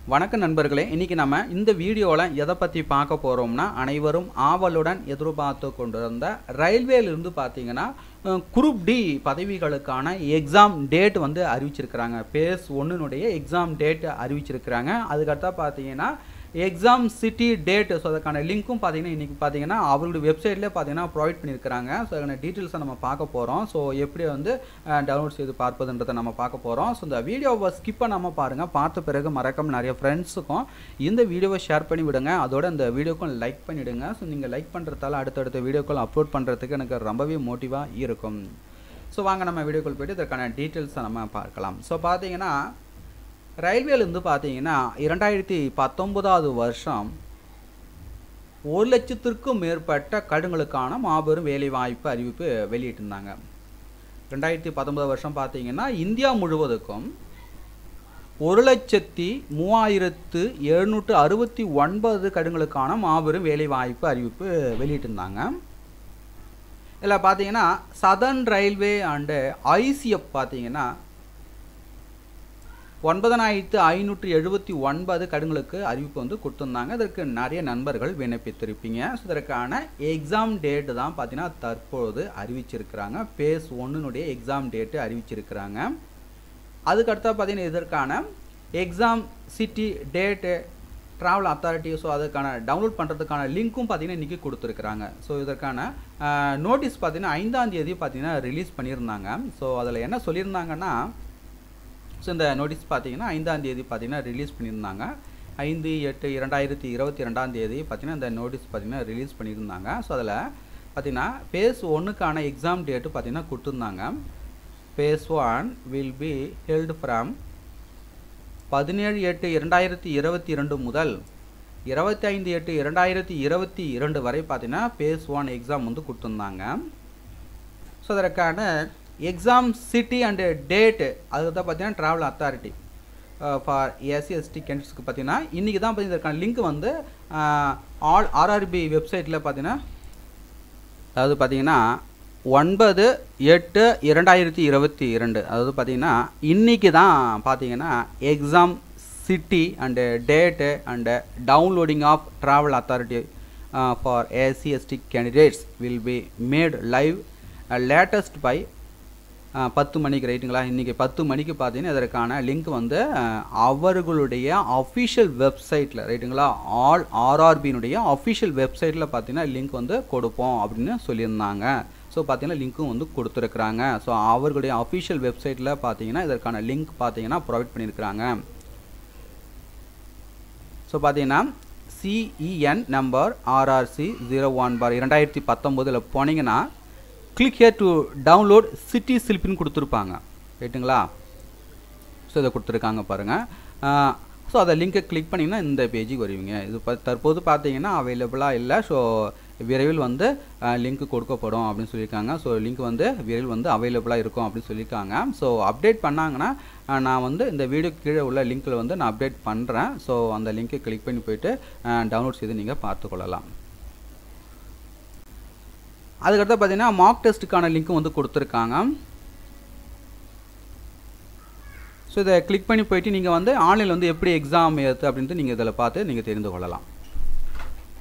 வணக்கம் நண்பர்களே இன்றைக்கி நம்ம இந்த வீடியோவில் எதை பற்றி பார்க்க போகிறோம்னா அனைவரும் ஆவலுடன் எதிர்பார்த்து கொண்டிருந்த ரயில்வேலிருந்து பார்த்தீங்கன்னா குரூப் டி பதவிகளுக்கான எக்ஸாம் டேட் வந்து அறிவிச்சிருக்கிறாங்க பேஸ் ஒன்றுனுடைய எக்ஸாம் டேட் அறிவிச்சிருக்கிறாங்க அதுக்கடுத்தா பார்த்தீங்கன்னா எக்ஸாம் சிட்டி டேட் ஸோ அதுக்கான லிங்க்கும் பார்த்தீங்கன்னா இன்றைக்கி பார்த்தீங்கன்னா அவங்களுடைய வெப்சைட்லேயே பார்த்தீங்கன்னா ப்ரொவைட் பண்ணியிருக்கிறாங்க ஸோ அதுக்கான டீட்டெயில்ஸை நம்ம பார்க்க போகிறோம் ஸோ எப்படி வந்து டவுன்லோட் செய்து பார்ப்பதுன்றதை நம்ம பார்க்க போகிறோம் ஸோ இந்த வீடியோவை ஸ்கிப் பண்ணாமல் பாருங்கள் பார்த்த பிறகு மறக்காம நிறைய ஃப்ரெண்ட்ஸுக்கும் இந்த வீடியோவை ஷேர் பண்ணி விடுங்க அதோட இந்த வீடியோக்கும் லைக் பண்ணிவிடுங்க ஸோ நீங்கள் லைக் பண்ணுறதால அடுத்தடுத்த வீடியோக்கள் அப்லோட் பண்ணுறதுக்கு எனக்கு ரொம்பவே மோட்டிவாக இருக்கும் ஸோ வாங்க நம்ம வீடியோக்குள் போய்ட்டு இதற்கான டீட்டெயில்ஸை நம்ம பார்க்கலாம் ஸோ பார்த்தீங்கன்னா ரயில்வேலேருந்து பார்த்தீங்கன்னா இரண்டாயிரத்தி பத்தொன்பதாவது வருஷம் ஒரு லட்சத்திற்கும் மேற்பட்ட கடுங்களுக்கான மாபெரும் வேலைவாய்ப்பு அறிவிப்பு வெளியிட்டிருந்தாங்க ரெண்டாயிரத்தி பத்தொன்பது வருஷம் பார்த்தீங்கன்னா இந்தியா முழுவதுக்கும் ஒரு லட்சத்தி மூவாயிரத்து எழுநூற்று அறுபத்தி ஒன்பது கடுங்களுக்கான மாபெரும் வேலைவாய்ப்பு அறிவிப்பு வெளியிட்டிருந்தாங்க இதில் பார்த்தீங்கன்னா சதர்ன் ரயில்வே அண்டு ஐசிஎஃப் பார்த்தீங்கன்னா ஒன்பதனாயிரத்து ஐநூற்றி எழுபத்தி ஒன்பது கடுங்களுக்கு அறிவிப்பு வந்து கொடுத்துருந்தாங்க இதற்கு நிறைய நண்பர்கள் விண்ணப்பித்திருப்பீங்க ஸோ இதற்கான எக்ஸாம் டேட்டு தான் பார்த்தீங்கன்னா தற்பொழுது அறிவிச்சிருக்கிறாங்க பேஸ் ஒன்றுனுடைய எக்ஸாம் டேட்டு அறிவிச்சிருக்கிறாங்க அதுக்கடுத்தா பார்த்தீங்கன்னா இதற்கான exam city date travel authority so அதுக்கான டவுன்லோட் பண்ணுறதுக்கான லிங்க்கும் பார்த்தீங்கன்னா இன்றைக்கி கொடுத்துருக்குறாங்க ஸோ இதற்கான நோட்டீஸ் பார்த்தீங்கன்னா ஐந்தாம் தேதி பார்த்தீங்கன்னா ரிலீஸ் பண்ணியிருந்தாங்க ஸோ அதில் என்ன சொல்லியிருந்தாங்கன்னா ஸோ இந்த நோட்டீஸ் பார்த்தீங்கன்னா ஐந்தாம் தேதி பார்த்தீங்கன்னா ரிலீஸ் பண்ணியிருந்தாங்க ஐந்து எட்டு இரண்டாயிரத்தி இருபத்தி ரெண்டாம் தேதி பார்த்தீங்கன்னா இந்த நோட்டீஸ் பார்த்தீங்கன்னா ரிலீஸ் பண்ணியிருந்தாங்க ஸோ அதில் பார்த்தீங்கன்னா பேஸ் ஒன்றுக்கான எக்ஸாம் டேட்டு பார்த்தீங்கன்னா கொடுத்துருந்தாங்க phase one will be held from பதினேழு எட்டு இரண்டாயிரத்தி இருபத்தி இரண்டு முதல் இருபத்தி ஐந்து எட்டு இரண்டாயிரத்தி இருபத்தி இரண்டு வரை பார்த்தீங்கன்னா பேஸ் ஒன் எக்ஸாம் வந்து கொடுத்துருந்தாங்க ஸோ அதற்கான எக்ஸாம் சிட்டி அண்டு டேட்டு அதுக்கு தான் பார்த்தீங்கன்னா travel authority for SC ST கேண்டிடேட்ஸ்க்கு பார்த்தீங்கன்னா இன்றைக்கி தான் பார்த்தீங்கன்னா இதற்கான லிங்க் வந்து ஆல் ஆர்ஆர்பி வெப்சைட்டில் பார்த்தீங்கன்னா அதாவது பார்த்தீங்கன்னா ஒன்பது எட்டு இரண்டாயிரத்தி இருபத்தி இரண்டு அதாவது பார்த்தீங்கன்னா இன்றைக்கி தான் பார்த்தீங்கன்னா exam city and date and downloading of travel authority for SC ST candidates will be made live latest by பத்து மணிக்கு ரைட்டுங்களா இன்றைக்கி பத்து மணிக்கு பார்த்தீங்கன்னா இதற்கான லிங்க் வந்து அவர்களுடைய அஃபிஷியல் வெப்சைட்டில் ரைட்டுங்களா ஆல் ஆர்ஆர்பியினுடைய அஃபிஷியல் வெப்சைட்டில் பார்த்தீங்கன்னா லிங்க் வந்து கொடுப்போம் அப்படின்னு சொல்லியிருந்தாங்க ஸோ பார்த்தீங்கன்னா லிங்க்கும் வந்து கொடுத்துருக்குறாங்க ஸோ அவர்களுடைய அஃபிஷியல் வெப்சைட்டில் பார்த்தீங்கன்னா இதற்கான லிங்க் பார்த்தீங்கன்னா ப்ரொவைட் பண்ணியிருக்கிறாங்க ஸோ பார்த்தீங்கன்னா CEN number RRC zero one bar இரண்டாயிரத்தி பத்தொம்போதில் போனீங்கன்னா click here to download city சில்பின்னு கொடுத்துருப்பாங்க ரைட்டுங்களா ஸோ இதை கொடுத்துருக்காங்க பாருங்கள் ஸோ அதை லிங்கை கிளிக் பண்ணிங்கன்னா இந்த பேஜுக்கு வருவீங்க இது ப தற்போது பார்த்தீங்கன்னா அவைலபிளாக இல்லை ஸோ விரைவில் வந்து லிங்க் கொடுக்கப்படும் அப்படின்னு சொல்லியிருக்காங்க ஸோ லிங்க் வந்து விரைவில் வந்து அவைலபிளாக இருக்கும் அப்படின்னு சொல்லியிருக்காங்க ஸோ அப்டேட் பண்ணாங்கன்னா நான் வந்து இந்த வீடியோ கீழே உள்ள லிங்க்கில் வந்து நான் அப்டேட் பண்ணுறேன் ஸோ அந்த லிங்க்கை கிளிக் பண்ணி போயிட்டு டவுன்லோட் செய்து நீங்கள் பார்த்துக்கொள்ளலாம் அதுக்கடுத்து பார்த்தீங்கன்னா மார்க் டெஸ்ட்டுக்கான லிங்க்கும் வந்து கொடுத்துருக்காங்க ஸோ இதை கிளிக் பண்ணி போயிட்டு நீங்கள் வந்து ஆன்லைனில் வந்து எப்படி எக்ஸாம் ஏற்று அப்படின்ட்டு நீங்கள் இதில் பார்த்து நீங்கள் தெரிந்து கொள்ளலாம்